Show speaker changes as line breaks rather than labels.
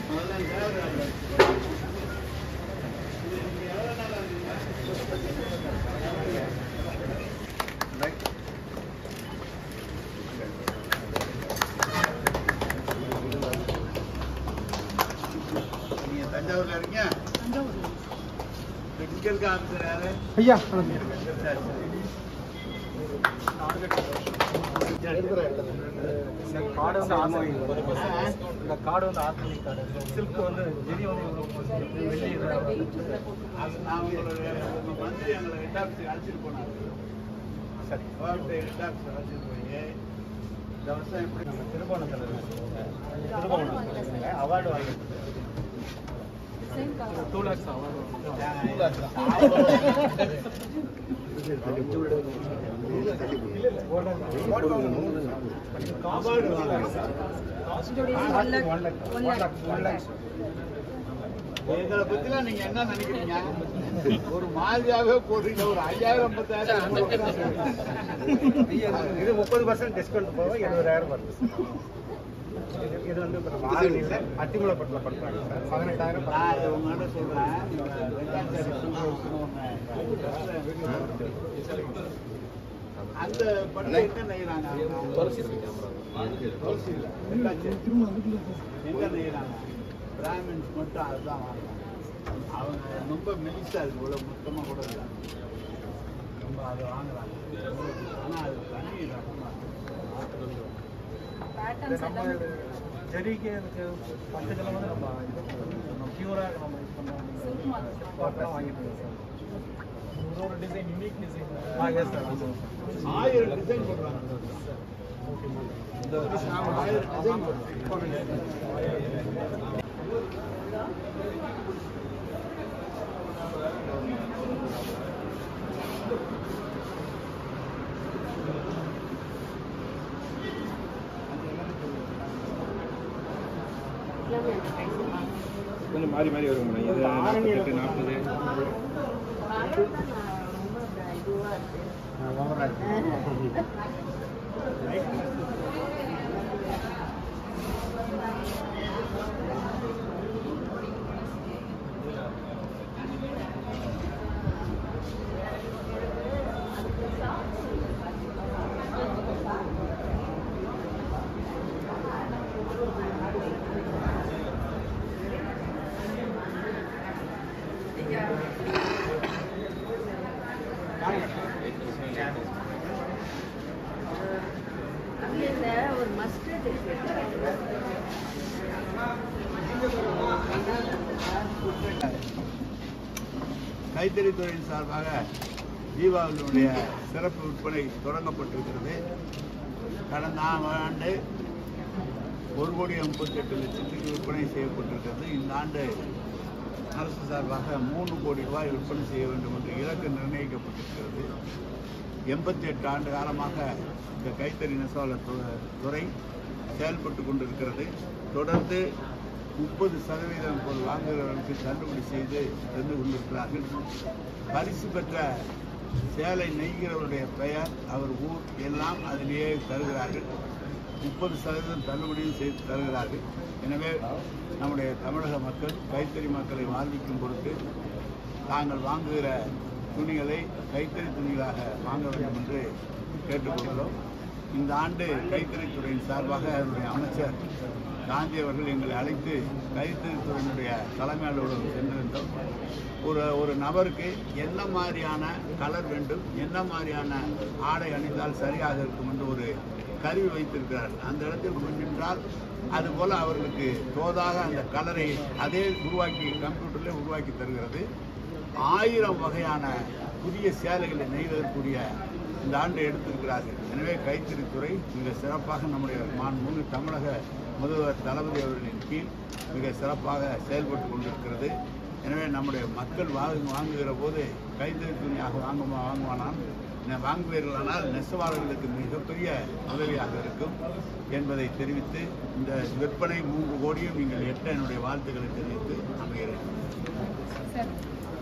நீங்க தஞ்சாவூர்ல இருக்கீங்க டெக்னிக்கல் ஆஃபீஸர் யாரு
ஐயா
சரி,
இந்த கார்டு வந்து ஆர்கானிக் இந்த கார்டு வந்து ஆர்கானிக் கார்டு சில்க் வந்து ஜெரி வந்து இவ்வளோ வெள்ளி இது
அது நான் உங்களுடைய உங்க மந்திரி எங்களை ஹெட் ஆஃபீஸுக்கு அழைச்சிட்டு போனாரு
சரி
அவார்டு ஹெட் ஆஃபீஸ் அழைச்சிட்டு போய் இந்த வருஷம் எப்படி
நம்ம திருபுவனத்தில் திருபுவனம் அவார்டு வாங்கி டூ லேக்ஸ் அவார்டு
அவார்டு எங்களை பத்திலாம் நீங்க என்ன நினைக்கிறீங்க ஒரு மாதிரியாவே போடுறீங்க ஒரு ஐயாயிரம் பத்தாயிரம்
இது முப்பது பர்சன்ட் டிஸ்கவுண்ட் போக எழுபதாயிரம் வருது இது- இது வந்து இப்போ நம்ம ஆரணியில் அத்திமலைப்பட்டில் பண்ணுறாங்க சார் பதினெட்டாயிரம்
நான் இதை உங்கள்கிட்ட சொல்றேன் நீங்க வெங்காச்சாரி சுந்தரம்னு ஒண்ணு அந்த பட்டு எங்க நெய்யறாங்க துளசி இல்ல வெங்காச்சாரி எங்க நெய்யறாங்க பிராமின்ஸ் மட்டும் அதுதான் வாங்குறாங்க அவங்க ரொம்ப மெலிசா இருக்கு இவ்வளவு மொத்தமா கூட இல்லை ரொம்ப அதை வாங்குறாங்க ஆனா அது தனி ரகமா இருக்கு.
நம்ம ஜெரிக்கு எனக்கு பத்து கிலோ வந்து நம்ம இது பண்ணணும். நம்ம பியூராக நம்ம இது பண்ணோம் வாங்கிட்டு இருக்கோம் சார் ஒரு design unique design ah yes sir ஆமாம்
ஆயிரம் டிசைன் போடுறாங்க ஆயிரம் டிசைன் போடுறாங்க
கொஞ்சம் மாறி மாறி வரும் மேடம் இது நாற்பத்தெட்டு நாற்பது
ஒரு மஸ்டர்ட்
கைத்தறித்துறையின் சார்பாக தீபாவளியுடைய சிறப்பு விற்பனை தொடங்கப்பட்டிருக்கிறது கடந்த ஆண்டு ஒரு கோடி முப்பத்தி எட்டு லட்சத்துக்கு விற்பனை செய்யப்பட்டிருக்கிறது இந்த ஆண்டு அரசு சார்பாக மூணு கோடி ரூபாய் விற்பனை செய்ய வேண்டும் என்று இலக்கு நிர்ணயிக்கப்பட்டிருக்கிறது எண்பத்தி எட்டு ஆண்டு காலமாக இந்த கைத்தறி நெசவாளர் து- துறை செயல்பட்டு கொண்டிருக்கிறது தொடர்ந்து முப்பது சதவீதம் பொருள் வாங்குகிறவர்களுக்கு தள்ளுபடி செய்து தந்து கொண்டிருக்கிறார்கள் பரிசு பெற்ற சேலை நெய்கிறவருடைய பெயர் அவர் ஊர் எல்லாம் அதிலேயே தருகிறார்கள் முப்பது சதவீதம் தள்ளுபடியும் செய்து தருகிறார்கள் எனவே நம்முடைய தமிழக மக்கள் கைத்தறி மக்களை வாழ்விக்கும் பொருட்டு தாங்கள் வாங்குகிற துணிகளை கைத்தறி துணிகளாக வாங்க வேண்டும் என்று கேட்டுக்கொள்கிறோம் இந்த ஆண்டு கைத்தறித்துறையின் சார்பாக அதனுடைய அமைச்சர் காந்தி அவர்கள் எங்களை அழைத்து கைத்தறித்துறையினுடைய தலைமை அலுவலகம் சென்றிருந்தோம் ஒரு ஒரு நபருக்கு என்ன மாதிரியான கலர் வேண்டும் என்ன மாதிரியான ஆடை அணிந்தால் சரியாக இருக்கும் என்று ஒரு கருவி வைத்திருக்கிறார் அந்த இடத்தில் போய் நின்றால் அதுபோல அவர்களுக்கு தோதாக அந்த கலரை அதே உருவாக்கி கம்ப்யூட்டர்ல உருவாக்கி தருகிறது ஆயிரம் வகையான புதிய சேலைகளை நெய்வதற்குரிய இந்த ஆண்டு எடுத்திருக்கிறார்கள் எனவே கைத்தறித்துறை மிக சிறப்பாக நம்முடைய மாண்புமிகு தமிழக முதல்வர் தளபதி அவர்களின் கீழ் மிக சிறப்பாக செயல்பட்டு கொண்டிருக்கிறது எனவே நம்முடைய மக்கள் வாங்கு வாங்குகிற போது கைத்தறி துணியாக வாங்குமா வாங்குவானால் நெ- வாங்குவீர்களானால் நெசவாளர்களுக்கு மிகப்பெரிய உதவியாக இருக்கும் என்பதை தெரிவித்து இந்த விற்பனை மூன்று கோடியும் நீங்கள் எட்ட என்னுடைய வாழ்த்துக்களை தெரிவித்து அமைகிறேன்
சார்